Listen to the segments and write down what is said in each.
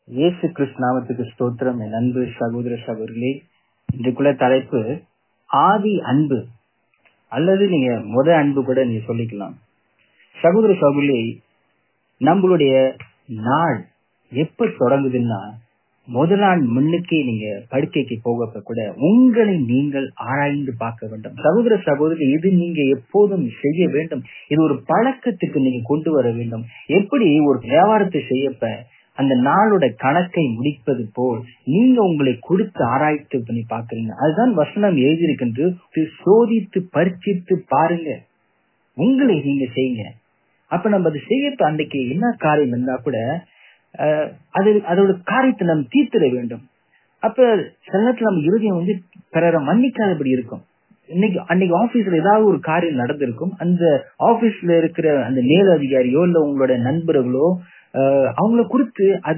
இயேசு கிறிஸ்து நாமத்துக்கு ஸ்தோத்திரம் என் அன்பு சகோதர சகோதரிகளே இன்றைக்குள்ள தலைப்பு ஆதி அன்பு அல்லது நீங்க முத அன்பு கூட நீங்க சொல்லிக்கலாம் சகோதர சகோதரி நம்மளுடைய நாள் எப்ப தொடங்குதுன்னா முதல் நாள் முன்னுக்கே நீங்க படுக்கைக்கு போகப்ப கூட உங்களை நீங்கள் ஆராய்ந்து பார்க்க வேண்டும் சகோதர சகோதரி இது நீங்க எப்போதும் செய்ய வேண்டும் இது ஒரு பழக்கத்துக்கு நீங்க கொண்டு வர வேண்டும் எப்படி ஒரு வியாபாரத்தை செய்யப்ப அந்த நாளோட கணக்கை முடிப்பது போல் நீங்க உங்களை கொடுத்து ஆராய்ச்சி பண்ணி பாக்குறீங்க அதுதான் வசனம் எழுதியிருக்கின்ற சோதித்து பரிச்சித்து பாருங்க உங்களை நீங்க செய்யுங்க அப்ப நம்ம அது செய்யப்ப அன்றைக்கு என்ன காரியம் இருந்தா கூட அது அதோட காரியத்தை நம்ம தீர்த்திட வேண்டும் அப்ப சில நேரத்துல நம்ம இருதயம் வந்து பிறரை மன்னிக்காதபடி இருக்கும் இன்னைக்கு அன்னைக்கு ஆபீஸ்ல ஏதாவது ஒரு காரியம் நடந்திருக்கும் அந்த ஆபீஸ்ல இருக்கிற அந்த மேல் அதிகாரியோ இல்ல உங்களோட நண்பர்களோ அவங்கள குறித்து அது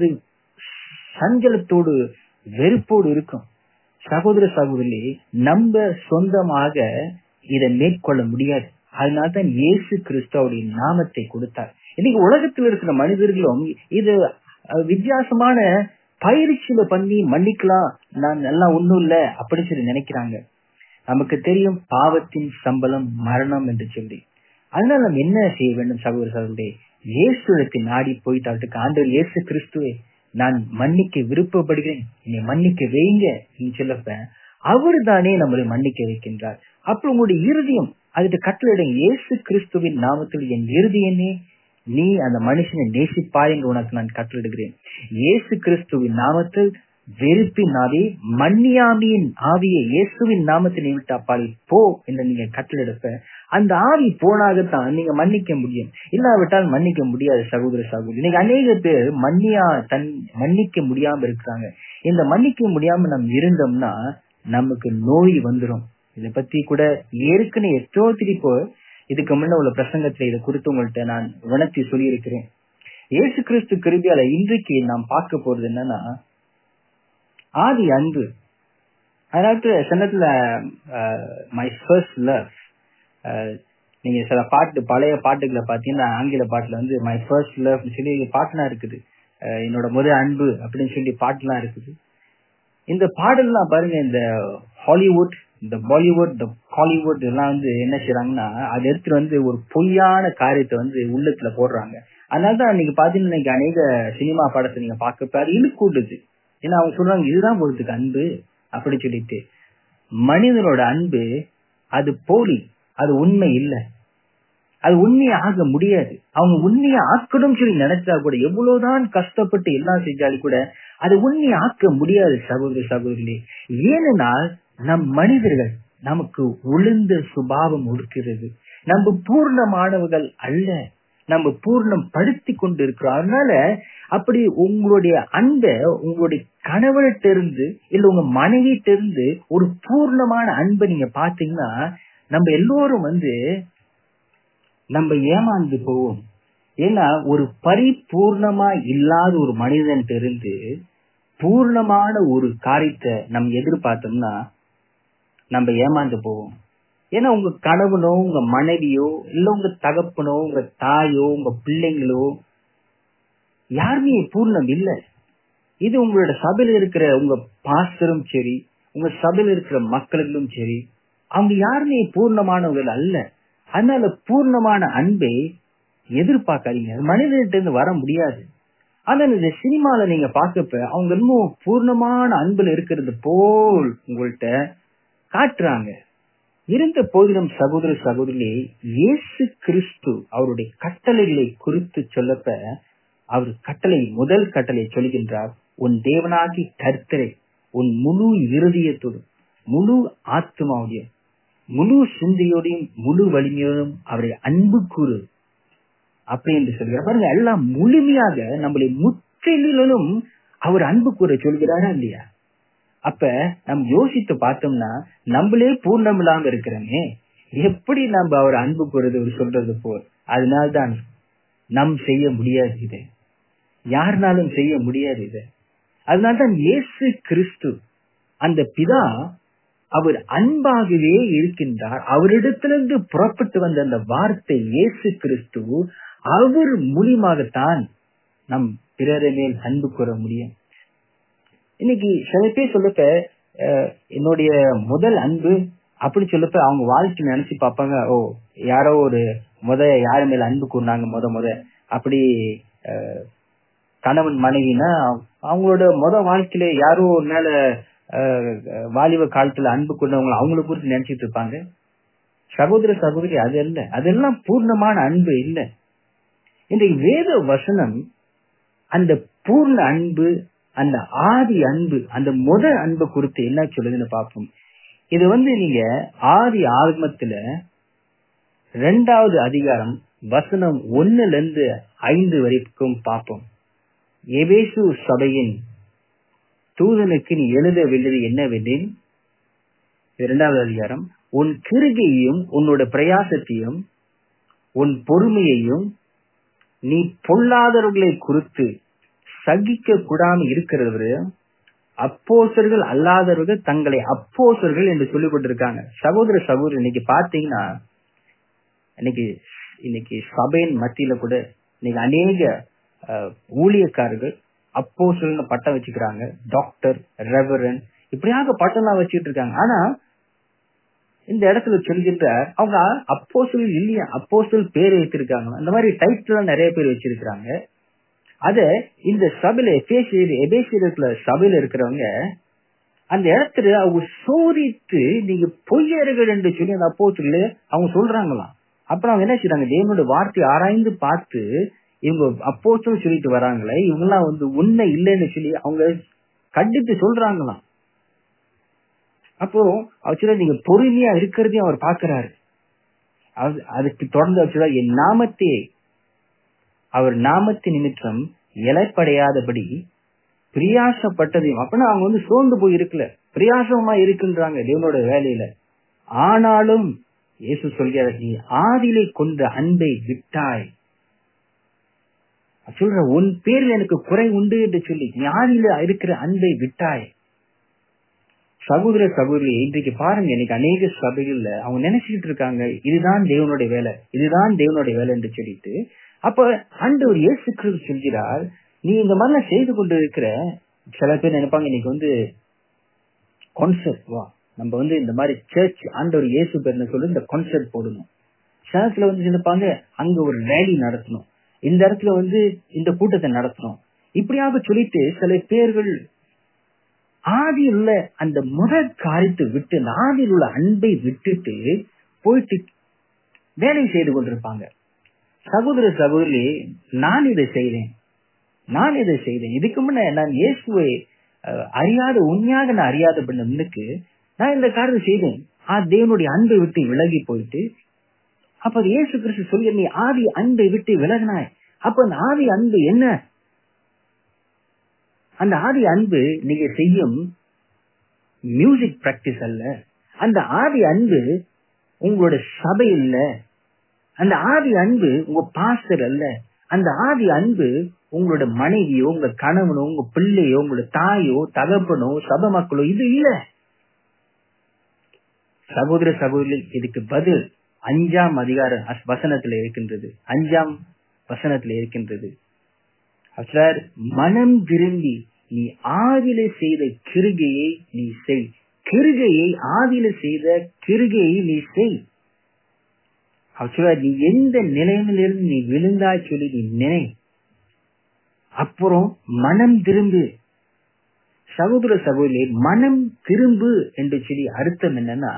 சஞ்சலத்தோடு வெறுப்போடு இருக்கும் சகோதர சகோதரி நம்ம சொந்தமாக இதை மேற்கொள்ள முடியாது அதனால்தான் இயேசு கிறிஸ்துவோடைய நாமத்தை கொடுத்தார் இன்னைக்கு உலகத்தில் இருக்கிற மனிதர்களும் இது வித்தியாசமான பயிற்சியில பண்ணி மன்னிக்கலாம் நான் எல்லாம் ஒண்ணும் இல்ல அப்படின்னு சொல்லி நினைக்கிறாங்க நமக்கு தெரியும் பாவத்தின் சம்பளம் மரணம் என்று சொல்லி அதனால நம்ம என்ன செய்ய வேண்டும் சகோதர சகோதரி இயேசுக்கு நாடி போயிட்டாட்டுக்கு ஆண்டவர் இயேசு கிறிஸ்துவே நான் மன்னிக்க விருப்பப்படுகிறேன் என்னை மன்னிக்க வைங்க சொல்லப்ப அவரு தானே நம்மளை மன்னிக்க வைக்கின்றார் அப்ப உங்களுடைய இருதயம் அதுக்கு கட்டளையிட இயேசு கிறிஸ்துவின் நாமத்தில் என் இறுதியனே நீ அந்த மனுஷனை நேசிப்பாய் என்று உனக்கு நான் கட்டளிடுகிறேன் இயேசு கிறிஸ்துவின் நாமத்தில் வெறுப்பின் ஆவி மன்னியாமியின் ஆவியை இயேசுவின் நாமத்தை நீ விட்டு அப்பால் போ என்று நீங்க கட்டளெடுப்ப அந்த ஆவி போனாகத்தான் நீங்க மன்னிக்க முடியும் இல்லாவிட்டால் மன்னிக்க முடியாது சகோதர சகோதரி இன்னைக்கு அநேக பேர் மன்னியா தன் மன்னிக்க முடியாம இருக்கிறாங்க இந்த மன்னிக்க முடியாம நம்ம இருந்தோம்னா நமக்கு நோய் வந்துடும் இதை பத்தி கூட ஏற்கனவே எத்தோ திருப்போ இதுக்கு முன்ன உள்ள பிரசங்கத்துல இதை குறித்து உங்கள்கிட்ட நான் உணர்த்தி சொல்லியிருக்கிறேன் இயேசு கிறிஸ்து கிருபியால இன்றைக்கு நாம் பார்க்க போறது என்னன்னா ஆதி அன்பு அதாவது சன்னத்துல மை ஃபர்ஸ்ட் லவ் நீங்க சில பாட்டு பழைய பாட்டுகளை பாத்தீங்கன்னா ஆங்கில பாட்டுல வந்து மை ஃபர்ஸ்ட் லவ் சொல்லி பாட்டுலாம் இருக்குது என்னோட முதல் அன்பு அப்படின்னு சொல்லி பாட்டுலாம் இருக்குது இந்த பாடல்லாம் பாருங்க இந்த ஹாலிவுட் இந்த பாலிவுட் இந்த காலிவுட் எல்லாம் வந்து என்ன செய்யறாங்கன்னா அதை எடுத்துட்டு வந்து ஒரு பொய்யான காரியத்தை வந்து உள்ளத்துல போடுறாங்க அதனாலதான் இன்னைக்கு பாத்தீங்கன்னா இன்னைக்கு அநேக சினிமா படத்தை நீங்க பாக்கப்ப அது இழுக்கூடுது ஏன்னா அவங்க சொல்றாங்க இதுதான் பொறுத்துக்கு அன்பு அப்படி சொல்லிட்டு மனிதனோட அன்பு அது போலி அது உண்மை இல்லை அது உண்மையை ஆக முடியாது அவங்க உண்மையை ஆக்கணும் சொல்லி நினைச்சா கூட எவ்வளவுதான் கஷ்டப்பட்டு எல்லாம் செஞ்சாலும் கூட அது உண்மையை ஆக்க முடியாது சகோதரி சகோதரி ஏனென்றால் நம் மனிதர்கள் நமக்கு உளுந்த சுபாவம் இருக்கிறது நம்ம பூர்ணமானவர்கள் அல்ல நம்ம பூர்ணம் படுத்தி கொண்டு இருக்கிறோம் அதனால அப்படி உங்களுடைய அன்பை உங்களுடைய கணவர்கிட்ட இருந்து இல்ல உங்க மனைவிட்ட இருந்து ஒரு பூர்ணமான அன்பை நீங்க பாத்தீங்கன்னா நம்ம எல்லோரும் வந்து நம்ம ஏமாந்து போவோம் ஏன்னா ஒரு பரிபூர்ணமா இல்லாத ஒரு மனிதன் இருந்து பூர்ணமான ஒரு காரியத்தை நம்ம எதிர்பார்த்தோம்னா நம்ம ஏமாந்து போவோம் ஏன்னா உங்க கணவனோ உங்க மனைவியோ இல்ல உங்க தகப்பனோ உங்க தாயோ உங்க பிள்ளைங்களோ யாருமே பூர்ணம் இல்ல இது உங்களோட சபையில இருக்கிற உங்க பாஸ்டரும் சரி உங்க சபையில இருக்கிற மக்களும் சரி அவங்க யாருமே பூர்ணமானவர்கள் அல்ல அதனால பூர்ணமான அன்பை எதிர்பார்க்காதீங்க மனிதர்கிட்ட இருந்து வர முடியாது ஆனா இந்த சினிமால நீங்க பாக்கப்ப அவங்க இன்னும் பூர்ணமான அன்புல இருக்கிறது போல் உங்கள்கிட்ட காட்டுறாங்க இருந்த போதிலும் சகோதர சகோதரியே இயேசு கிறிஸ்து அவருடைய கட்டளைகளை குறித்து சொல்லப்ப அவர் கட்டளை முதல் கட்டளை சொல்கின்றார் உன் தேவனாகி கர்த்தரை உன் முழு இருதயத்தோடும் முழு ஆத்மாவுடைய முழு சிந்தையோடையும் முழு வலிமையோடும் அவரை அன்பு கூறு அப்படி என்று சொல்கிறார் பாருங்க எல்லாம் முழுமையாக நம்மளை முற்றிலும் அவர் அன்பு கூற சொல்கிறாரா இல்லையா அப்ப நம்ம யோசித்து பார்த்தோம்னா நம்மளே பூர்ணம் இல்லாம இருக்கிறோமே எப்படி நம்ம அவர் அன்பு கூறது அவர் சொல்றது போல் அதனால்தான் நம் செய்ய முடியாது இது யாருனாலும் செய்ய முடியாது இது அதனால்தான் இயேசு கிறிஸ்து அந்த பிதா அவர் அன்பாகவே இருக்கின்றார் அவரிடத்திலிருந்து புறப்பட்டு வந்த அந்த வார்த்தை இயேசு கிறிஸ்து அவர் மூலியமாகத்தான் நம் பிறரை மேல் அன்பு கூற முடியும் இன்னைக்கு சில பேர் சொல்லப்ப அஹ், என்னுடைய முதல் அன்பு அப்படி சொல்லப்ப அவங்க வாழ்க்கை நினைச்சு பார்ப்பாங்க ஓ யாரோ ஒரு முத யாரு மேல அன்பு கூறினாங்க முத முத அப்படி அஹ், கணவன் மனைவினா அவங்களோட முத வாழ்க்கையில யாரோ ஒரு மேல அஹ், வாலிப காலத்துல அன்பு கொண்டவங்க அவங்கள குறித்து நினைச்சிட்டு இருப்பாங்க சகோதர சகோதரி அது அல்ல அதெல்லாம் பூர்ணமான அன்பு இல்ல இன்றைக்கு வேத வசனம் அந்த பூர்ண அன்பு அந்த ஆதி அன்பு அந்த முத அன்பை குறித்து என்ன சொல்லுதுன்னு பார்ப்போம் இது வந்து நீங்க ஆதி ஆகமத்துல ரெண்டாவது அதிகாரம் வசனம் ஒண்ணுல இருந்து ஐந்து வரைக்கும் பார்ப்போம் எபேசு சபையின் தூதனுக்கு நீ எழுத வேண்டியது என்னவெனில் இரண்டாவது அதிகாரம் உன் கிருகையையும் உன்னோட பிரயாசத்தையும் உன் பொறுமையையும் நீ பொல்லாதவர்களை குறித்து சகிக்க கூடாம இருக்கிறவரு அப்போசர்கள் அல்லாதவர்கள் தங்களை அப்போசர்கள் என்று சொல்லிக் கொண்டிருக்காங்க சகோதர சகோதரி இன்னைக்கு பாத்தீங்கன்னா இன்னைக்கு இன்னைக்கு சபையின் மத்தியில கூட இன்னைக்கு அநேக அஹ், ஊழியக்காரர்கள் அப்போசல்னு பட்டம் வச்சுக்கிறாங்க டாக்டர் ரெவரன் இப்படியாக பட்டம்லாம் வச்சுட்டு இருக்காங்க ஆனா இந்த இடத்துல சொல்கின்ற அவங்க அப்போசல் இல்லையா அப்போசல் பேர் வைத்திருக்காங்க அந்த மாதிரி டைட்டில் நிறைய பேர் வச்சிருக்காங்க அத இந்த சபையில எபேசியர் எபேசியர்ல சபையில இருக்கிறவங்க அந்த இடத்துல அவங்க சோதித்து நீங்க பொய்யர்கள் என்று சொல்லி அந்த அப்போசல் அவங்க சொல்றாங்களாம் அப்புறம் அவங்க என்ன செய்றாங்க தேவனோட வார்த்தை ஆராய்ந்து பார்த்து இவங்க அப்போஸ்தலர் சொல்லிட்டு வராங்களே இவங்க எல்லாம் வந்து உண்மை இல்லைன்னு சொல்லி அவங்க கண்டித்து சொல்றாங்களாம் அப்போ ஆக்சுவலா நீங்க பொறுமையா இருக்கிறதையும் அவர் பாக்குறாரு அது- அதுக்கு தொடர்ந்து ஆக்சுவலா என் நாமத்தை அவர் நாமத்து நிமித்தம் இலைப்படையாதபடி பிரியாசப்பட்டதையும் அப்படின்னா அவங்க வந்து சோர்ந்து போய் இருக்கல பிரியாசமா இருக்குன்றாங்க தேவனோட வேலையில ஆனாலும் இயேசு சொல்கிறார் நீ ஆதிலே கொண்ட அன்பை விட்டாய் சொல்ற உன் பேரில் எனக்கு குறை உண்டு என்று சொல்லி நீ ஆதியில இருக்கிற அன்பை விட்டாய் சகோதர சகோதரி இன்றைக்கு பாருங்க இன்னைக்கு அநேக சபைகள்ல அவங்க நினைச்சிட்டு இருக்காங்க இதுதான் தேவனுடைய வேலை இதுதான் தேவனுடைய வேலை என்று சொல்லிட்டு அப்ப ஆண்டவர் இயேசு கிறிஸ்து சொல்கிறார் நீ இந்த மாதிரிலாம் செய்து கொண்டு இருக்கிற சில பேர் நினைப்பாங்க இன்னைக்கு வந்து கான்செப்ட் வா நம்ம வந்து இந்த மாதிரி சர்ச் ஆண்டவர் இயேசு பேர்னு சொல்லி இந்த கான்செப்ட் போடணும் சர்ச்ல வந்து நினைப்பாங்க அங்க ஒரு ரேலி நடத்தணும் இந்த இடத்துல வந்து இந்த கூட்டத்தை நடத்தணும் இப்படியாக சொல்லிட்டு சில பேர்கள் ஆதியில் உள்ள அந்த முதல் காரியத்தை விட்டு அந்த ஆதியில் உள்ள அன்பை விட்டுட்டு போயிட்டு வேலை செய்து கொண்டிருப்பாங்க சகோதர சகோதரி நான் இதை செய்தேன் நான் இதை செய்தேன் இதுக்கு முன்ன நான் இயேசுவை அஹ், அறியாத உண்மையாக நான் அறியாத பண்ணனுக்கு நான் இந்த காரியத்தை செய்தேன் ஆ தேவனுடைய அன்பை விட்டு விலகி போயிட்டு அப்ப அது இயேசு கிறிஸ்து சொல்லி நீ ஆதி அன்பை விட்டு விலகினாய் அப்ப அந்த ஆதி அன்பு என்ன அந்த ஆதி அன்பு நீங்க செய்யும் மியூசிக் பிராக்டிஸ் அல்ல அந்த ஆதி அன்பு உங்களோட சபை இல்ல அந்த ஆதி அன்பு உங்க பாஸ்டர் அல்ல அந்த ஆதி அன்பு உங்களோட மனைவியோ உங்க கணவனோ உங்க பிள்ளையோ உங்களோட தாயோ தகப்பனோ சபை மக்களோ இது இல்ல சகோதர சகோதரி இதுக்கு பதில் அஞ்சாம் அதிகார அஸ்- வசனத்துல இருக்கின்றது அஞ்சாம் வசனத்துல இருக்கின்றது சார் மனம் திரும்பி நீ ஆதில செய்த கிருகையை நீ செய் கிருகையை ஆதில செய்த கிருகையை நீ செய் ஆக்சுவலா நீ எந்த நிலைமையிலிருந்து நீ விழுந்தா சொல்லி நீ நினை அப்புறம் மனம் திரும்பு சகோதர சகோதரி மனம் திரும்பு என்று சொல்லி அர்த்தம் என்னன்னா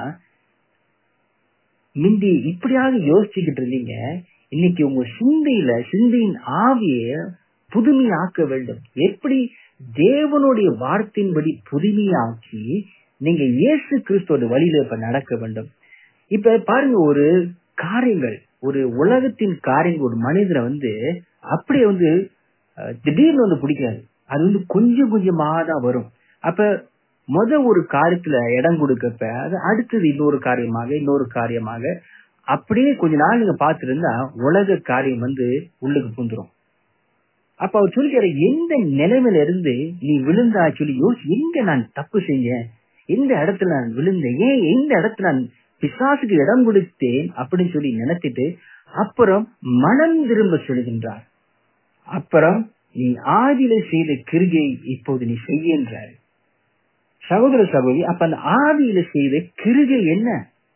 முந்தி இப்படியாக யோசிச்சுக்கிட்டு இருந்தீங்க இன்னைக்கு உங்க சிந்தையில சிந்தையின் ஆவிய புதுமையாக்க வேண்டும் எப்படி தேவனுடைய வார்த்தையின்படி புதுமையாக்கி நீங்க இயேசு கிறிஸ்துவோட வழியில இப்ப நடக்க வேண்டும் இப்ப பாருங்க ஒரு காரியங்கள் ஒரு உலகத்தின் காரியங்கள் ஒரு மனிதரை வந்து அப்படியே வந்து அஹ், திடீர்னு வந்து பிடிக்காது அது வந்து கொஞ்சம் கொஞ்சமாக தான் வரும் அப்ப முத ஒரு காரியத்துல இடம் கொடுக்கப்ப அது அடுத்தது இன்னொரு காரியமாக இன்னொரு காரியமாக அப்படியே கொஞ்ச நாள் நீங்க பார்த்திருந்தா உலக காரியம் வந்து உள்ளுக்கு பூந்துரும் அப்ப அவர் சொல்லிக்கிற எந்த நிலைமையில இருந்து நீ விழுந்தா சொல்லி யோசி எங்க நான் தப்பு செஞ்சேன் எந்த இடத்துல நான் விழுந்தேன் ஏன் எந்த இடத்துல நான் பிசாசுக்கு இடம் கொடுத்தேன் அப்படின்னு சொல்லி நினைச்சிட்டு அப்புறம் மனம் திரும்ப சொல்கின்றார் அப்புறம் நீ ஆதியில செய்த கிருகை இப்போது நீ செய்யன்றார் சகோதர சகோதரி அப்ப அந்த ஆதியில செய்த கிருகை என்ன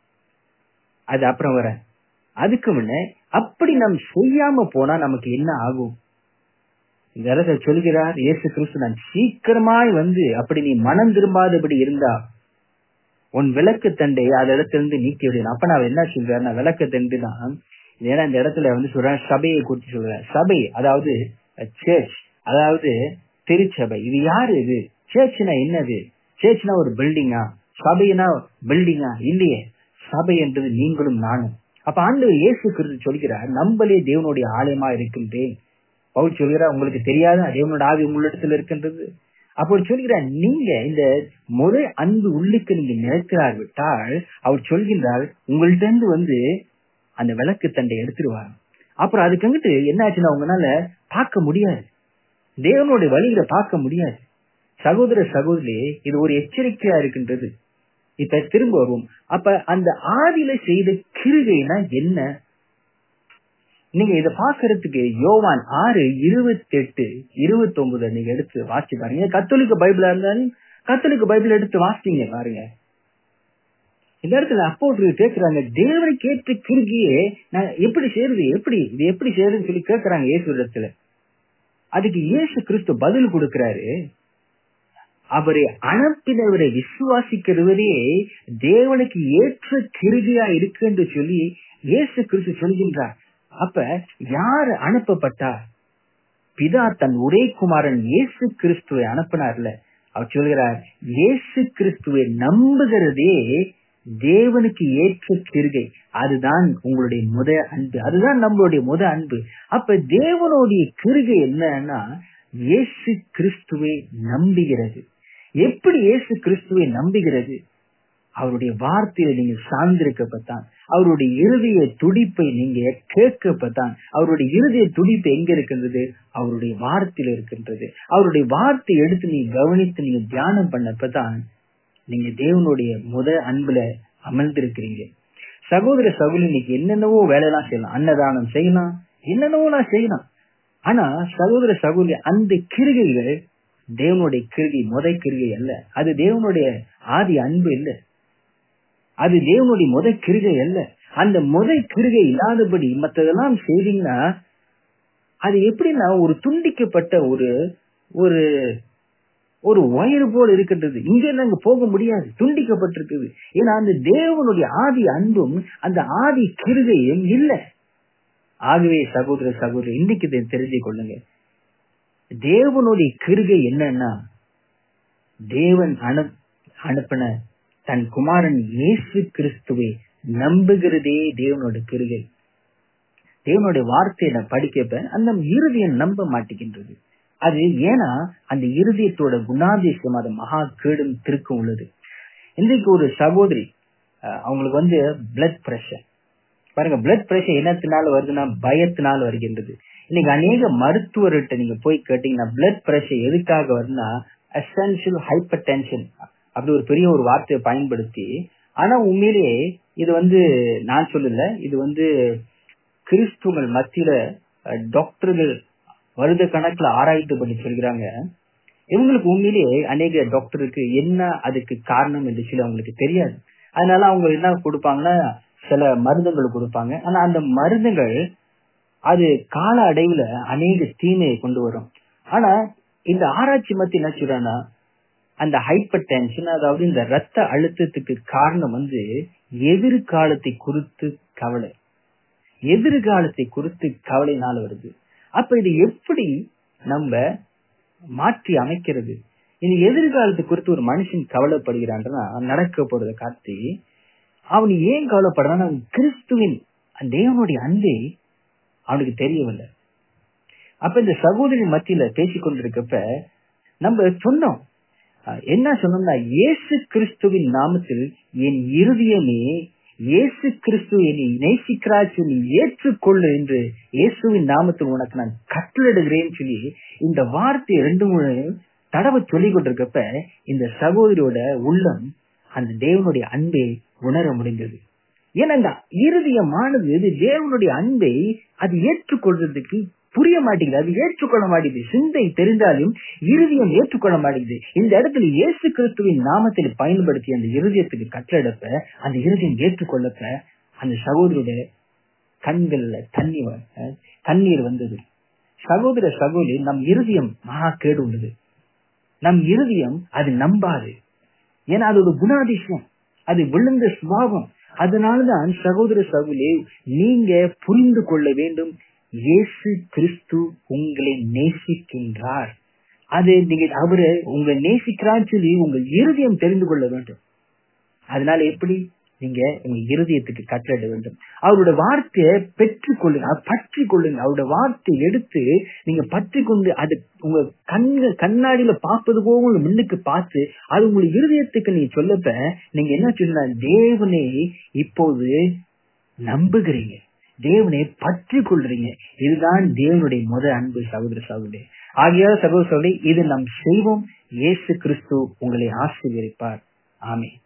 அது அப்புறம் வர அதுக்கு முன்ன அப்படி நாம் செய்யாம போனா நமக்கு என்ன ஆகும் இந்த இடத்துல சொல்கிறார் இயேசு கிறிஸ்து நான் சீக்கிரமாய் வந்து அப்படி நீ மனம் திரும்பாதபடி இருந்தா உன் விளக்கு தண்டை அந்த இடத்துல இருந்து நீக்கி விடுவேன் அப்ப நான் என்ன சொல்றேன் நான் விளக்கு தண்டு தான் ஏன்னா இந்த இடத்துல வந்து சொல்றேன் சபையை குறித்து சொல்றேன் சபை அதாவது சேர்ச் அதாவது திருச்சபை இது யாரு இது சேர்ச்னா என்னது சேர்ச்னா ஒரு பில்டிங்கா சபைனா பில்டிங்கா இல்லையே சபை என்றது நீங்களும் நானும் அப்ப ஆண்டவர் இயேசு கிறிஸ்து சொல்கிறார் நம்மளே தேவனுடைய ஆலயமா இருக்கின்றேன் பவுல் சொல்கிறார் உங்களுக்கு தெரியாத தேவனோட ஆவி உங்களிடத்தில் இருக்கின்றது அப்போ சொல்கிறார் நீங்க இந்த முறை அன்பு உள்ளுக்கு நீங்க நினைக்கிறார் விட்டால் அவர் சொல்கின்றார் உங்கள்ட்ட இருந்து வந்து அந்த விளக்கு தண்டை எடுத்துருவார் அப்புறம் அதுக்கு அங்கிட்டு என்ன ஆச்சுன்னா உங்களால பார்க்க முடியாது தேவனுடைய வழியில பார்க்க முடியாது சகோதர சகோதரி இது ஒரு எச்சரிக்கையா இருக்கின்றது இப்ப திரும்ப வருவோம் அப்ப அந்த ஆதியில செய்த கிருகைனா என்ன நீங்க இத பாக்குறதுக்கு யோவான் ஆறு இருபத்தி எட்டு இருபத்தி ஒன்பது நீங்க எடுத்து வாசி பாருங்க கத்தோலிக்க பைபிளா இருந்தாலும் கத்தோலிக்க பைபிள் எடுத்து வாசிங்க பாருங்க இந்த இடத்துல அப்போ கேக்குறாங்க தேவனை கேட்டு கிருகியே நான் எப்படி செய்யறது எப்படி இது எப்படி செய்யறதுன்னு சொல்லி கேக்குறாங்க இயேசு இடத்துல அதுக்கு இயேசு கிறிஸ்து பதில் கொடுக்கிறாரு அவரை அனுப்பினவரை விசுவாசிக்கிறவரே தேவனுக்கு ஏற்ற கிருகியா இருக்கு என்று சொல்லி இயேசு கிறிஸ்து சொல்கின்றார் அப்ப யார் அனுப்பப்பட்டார் பிதா தன் ஒரே குமாரன் இயேசு கிறிஸ்துவை அனுப்பினார்ல அவர் சொல்கிறார் இயேசு கிறிஸ்துவை நம்புகிறதே தேவனுக்கு ஏற்ற கிருகை அதுதான் உங்களுடைய முத அன்பு அதுதான் நம்மளுடைய முத அன்பு அப்ப தேவனுடைய கிருகை என்னன்னா இயேசு கிறிஸ்துவை நம்புகிறது எப்படி இயேசு கிறிஸ்துவை நம்புகிறது அவருடைய வார்த்தையில நீங்க சார்ந்திருக்கப்பட்டான் அவருடைய இருதய துடிப்பை நீங்க கேட்கப்பட்டான் அவருடைய இருதய துடிப்பு எங்க இருக்கின்றது அவருடைய வார்த்தையில இருக்கின்றது அவருடைய வார்த்தை எடுத்து நீங்க கவனித்து நீங்க தியானம் பண்ணப்பதான் நீங்க தேவனுடைய முத அன்புல அமர்ந்திருக்கிறீங்க சகோதர சகோதரி இன்னைக்கு என்னென்னவோ வேலையெல்லாம் செய்யலாம் அன்னதானம் செய்யலாம் என்னென்னவோலாம் செய்யலாம் ஆனா சகோதர சகோதரி அந்த கிருகைகள் தேவனுடைய கிருகை முத கிருகை அல்ல அது தேவனுடைய ஆதி அன்பு இல்ல அது தேவனுடைய முத கிருகை அல்ல அந்த முத கிருகை இல்லாதபடி மற்றதெல்லாம் செய்தீங்கன்னா அது எப்படின்னா ஒரு துண்டிக்கப்பட்ட ஒரு ஒரு ஒரு வயிறு போல இருக்கின்றது இங்க நாங்க போக முடியாது துண்டிக்கப்பட்டிருக்குது ஏன்னா அந்த தேவனுடைய ஆதி அன்பும் அந்த ஆதி கிருகையும் இல்லை ஆகவே சகோதர சகோதரி இன்னைக்கு இதை தெரிஞ்சு கொள்ளுங்க தேவனுடைய கிருகை என்னன்னா தேவன் அனு அனுப்பின தன் குமாரன் இயேசு கிறிஸ்துவை நம்புகிறதே தேவனோட கிருகை தேவனுடைய வார்த்தையை படிக்கப்ப அந்த இறுதியம் நம்ப மாட்டேங்கின்றது அது ஏன்னா அந்த இருதயத்தோட குணாதிசயம் அது மகா கேடும் திருக்கும் உள்ளது இன்றைக்கு ஒரு சகோதரி அவங்களுக்கு வந்து பிளட் பிரஷர் பாருங்க பிளட் பிரஷர் என்னத்தினால வருதுன்னா பயத்தினால வருகின்றது இன்னைக்கு அநேக மருத்துவர்கிட்ட நீங்க போய் கேட்டீங்கன்னா பிளட் பிரஷர் எதுக்காக வருதுன்னா அசென்சியல் ஹைப்பர் டென்ஷன் அப்படி ஒரு பெரிய ஒரு வார்த்தையை பயன்படுத்தி ஆனா உண்மையிலேயே இது வந்து நான் சொல்லல இது வந்து கிறிஸ்துவங்கள் மத்தியில டாக்டர்கள் வருட கணக்குல ஆராய்ச்சி பண்ணி சொல்கிறாங்க இவங்களுக்கு உண்மையிலேயே அநேக டாக்டருக்கு என்ன அதுக்கு காரணம் என்று சொல்லி அவங்களுக்கு தெரியாது அதனால அவங்க என்ன கொடுப்பாங்கன்னா சில மருந்துகள் கொடுப்பாங்க ஆனா அந்த மருந்துகள் அது கால அடைவுல அநேக தீமையை கொண்டு வரும் ஆனா இந்த ஆராய்ச்சி மத்தி என்ன சொல்றாங்கன்னா அந்த ஹைப்பர் டென்ஷன் அதாவது இந்த ரத்த அழுத்தத்துக்கு காரணம் வந்து எதிர்காலத்தை குறித்து கவலை எதிர்காலத்தை குறித்து கவலைனால வருது அப்ப இது எப்படி நம்ம மாற்றி அமைக்கிறது இது எதிர்காலத்தை குறித்து ஒரு மனுஷன் கவலைப்படுகிறான்றா நடக்க போறத காட்டி அவன் ஏன் கவலைப்படுறான் அவன் கிறிஸ்துவின் தேவனுடைய அன்பே அவனுக்கு தெரியவில்லை அப்ப இந்த சகோதரி மத்தியில பேசிக் கொண்டிருக்கப்ப நம்ம சொன்னோம் என்ன சொன்னோம்னா இயேசு கிறிஸ்துவின் நாமத்தில் என் இருதயமே இயேசு கிறிஸ்து என்னை நேசிக்கிறாய் சொல்லி ஏற்றுக்கொள்ளு என்று இயேசுவின் நாமத்தில் உனக்கு நான் கட்டளிடுகிறேன் சொல்லி இந்த வார்த்தை ரெண்டு மூணு தடவை சொல்லிக் கொண்டிருக்கப்ப இந்த சகோதரியோட உள்ளம் அந்த தேவனுடைய அன்பை உணர முடிந்தது ஏன்னா இந்த இருதயமானது இது தேவனுடைய அன்பை அது ஏற்றுக்கொள்றதுக்கு புரிய மாட்டேங்குது அது ஏற்றுக்கொள்ள மாட்டேங்குது சிந்தை தெரிந்தாலும் இருதயம் ஏற்றுக்கொள்ள மாட்டேங்குது இந்த இடத்துல இயேசு கிறிஸ்துவின் நாமத்தில் பயன்படுத்தி அந்த இருதயத்துக்கு கட்டளப்ப அந்த இருதயம் ஏற்றுக்கொள்ளப்ப அந்த சகோதரியுடைய கண்கள்ல தண்ணி வ- தண்ணீர் வந்தது சகோதர சகோதரி நம் இருதயம் மகா கேடு உள்ளது நம் இருதயம் அது நம்பாது ஏன்னா அது ஒரு குணாதிசயம் அது விழுந்த சுபாவம் அதனாலதான் சகோதர சகோதரி நீங்க புரிந்து கொள்ள வேண்டும் இயேசு கிறிஸ்து உங்களை நேசிக்கின்றார் அது நீங்க அவரு உங்களை நேசிக்கிறான்னு சொல்லி உங்கள் இருதயம் தெரிந்து கொள்ள வேண்டும் அதனால எப்படி நீங்க உங்க இருதயத்துக்கு கட்டளை வேண்டும் அவருடைய வார்த்தையை பெற்றுக் கொள்ளுங்க அதை பற்றி கொள்ளுங்க அவருடைய வார்த்தையை எடுத்து நீங்க பற்றி கொண்டு அது உங்க கண்ணு கண்ணாடியில பார்ப்பது போக உங்க முன்னுக்கு பார்த்து அது உங்க இருதயத்துக்கு நீங்க சொல்லப்ப நீங்க என்ன சொல்லலாம் தேவனை இப்போது நம்புகிறீங்க தேவனை பற்றி கொள்றீங்க இதுதான் தேவனுடைய முத அன்பு சகோதர சகோதரி ஆகிய சகோதர சகோதரி இது நாம் செய்வோம் இயேசு கிறிஸ்து உங்களை ஆசீர்வதிப்பார் ஆமென்